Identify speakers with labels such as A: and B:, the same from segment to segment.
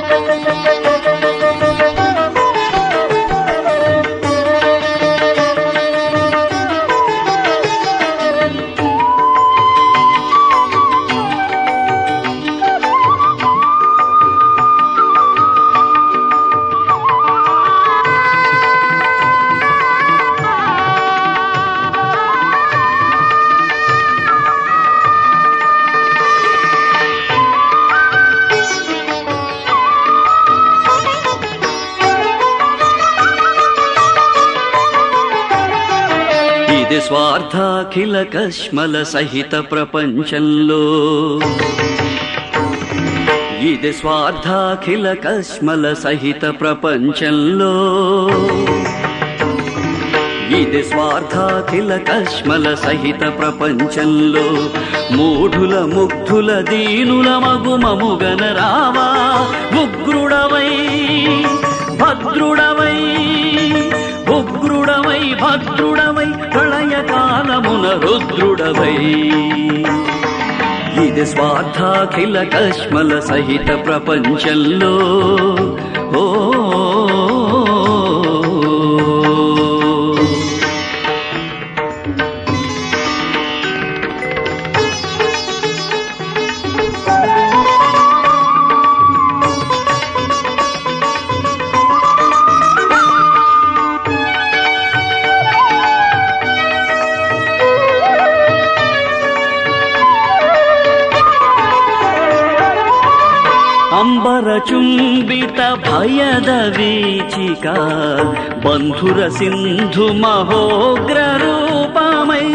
A: ఇది స్వార్థాఖిల కష్మల సహిత ప్రపంచంలో ఇది స్వార్థాఖిల కష్మల సహిత ప్రపంచంలో ఇది స్వార్థాఖిల కష్మల సహిత ప్రపంచంలో మూఢుల ముగ్ధుల దీనుల మగుమముగన రావా ఉగ్రుడవై భద్రుడవై ఉగ్రుడవై భద్రుడవై ప్రళయ కాలమున రుద్రుడవై ఇది స్వార్థాఖిల కష్మల సహిత ప్రపంచంలో ఓ అంబర చుంబిత భయద వీచిక బంధుర సింధు మహోగ్ర రూపమై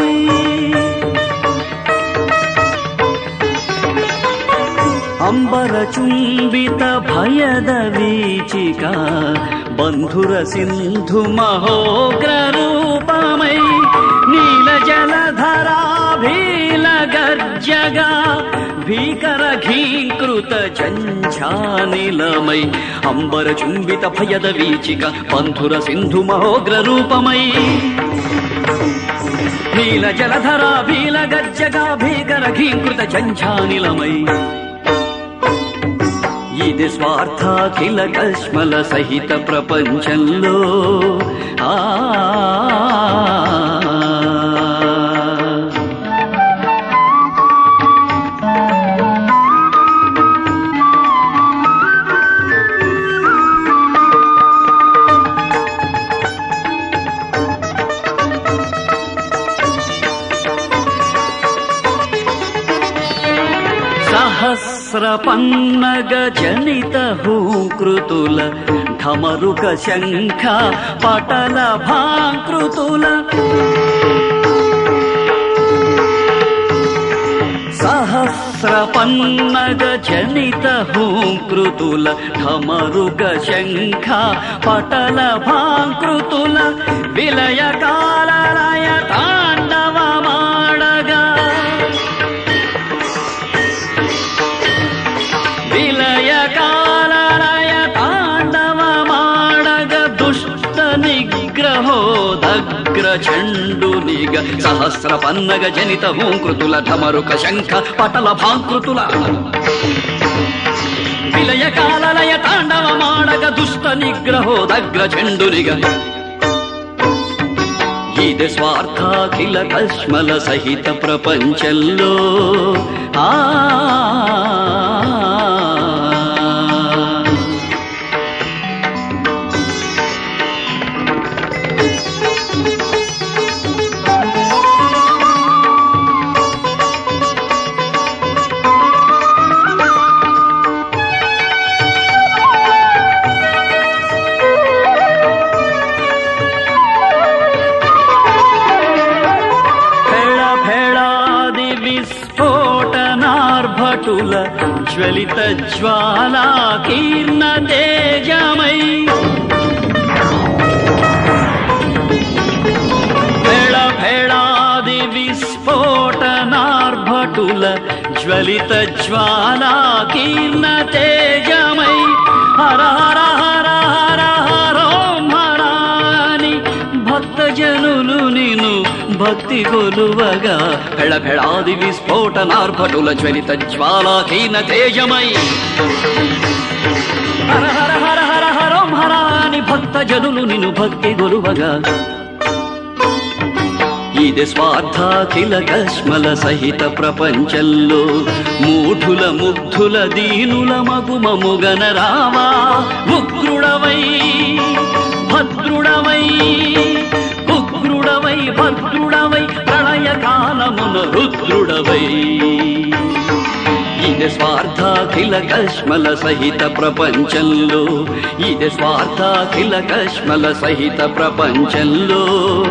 A: అంబర చుంబిత భయద వీచిక బంధుర సింధు మహోగ్ర రూపమై నీల జలధరాభీల గర్జగా భీకర ఘీకృత జంఝానిలమై అంబర చుంబిత భయద వీచిక బంధుర సింధు మహోగ్ర రూపమై నీల జలధర భీల గజ్జగా భీకర ఘీకృత జంఝానిలమై ఇది స్వార్థాఖిల కష్మల సహిత ప్రపంచంలో ఆ సహస్ర పన్నగ జనిత హూకృతుల ఢమరుక శంఖ పటల భాంకృతుల సహస్ర పన్నగ జనిత హూకృతుల ఢమరుక శంఖ పటల భాంకృతుల విలయ కాలలయ తాండవ మాడగా విలయ కాలలయ తాండవ మాడగ దుಷ್ಟ నిగ్రహోదగ్ర చండునిగ సహస్ర పన్నగ జనిత హూంకృతుల ఢమరుక శంఖ పటల భాంకృతుల విలయ కాలలయ తాండవ మాడగ దుష్ట నిగ్రహోదగ్ర చండునిగ ఇది స్వార్థాఖిల కష్మల సహిత ప్రపంచంలో ఆ ఫెళ ఫెళాది విస్ఫోటనార్భటుల జ్వలిత జ్వాలా కీర్ణ తేజమై ఫెళ ఫెళాది విస్ఫోటనార్భటుల జ్వలిత జ్వాలా కీర్ణ తేజమై హర హర హర హర హరోం హరాని భక్తజనులు నిన్ను భక్తి కొలువగా ఫెళ ఫెళాది విస్ఫోటనార్భటుల జ్వలిత జ్వాలాకీన తేజమై జనులు నిన్ను భక్తి గొలువగా ఇది స్వార్థాఖిల కష్మల సహిత ప్రపంచంలో మూఢుల ముగ్ధుల దీనుల మగుమముగన రావా ఉగ్రుడవై భద్రుడవై ఉగ్రుడవై భద్రుడవై ప్రళయ కాలమున రుద్రుడవై ఇది స్వార్థాఖిల కష్మల సహిత ప్రపంచంలో ఇది స్వార్థాఖిల కష్మల సహిత ప్రపంచంలో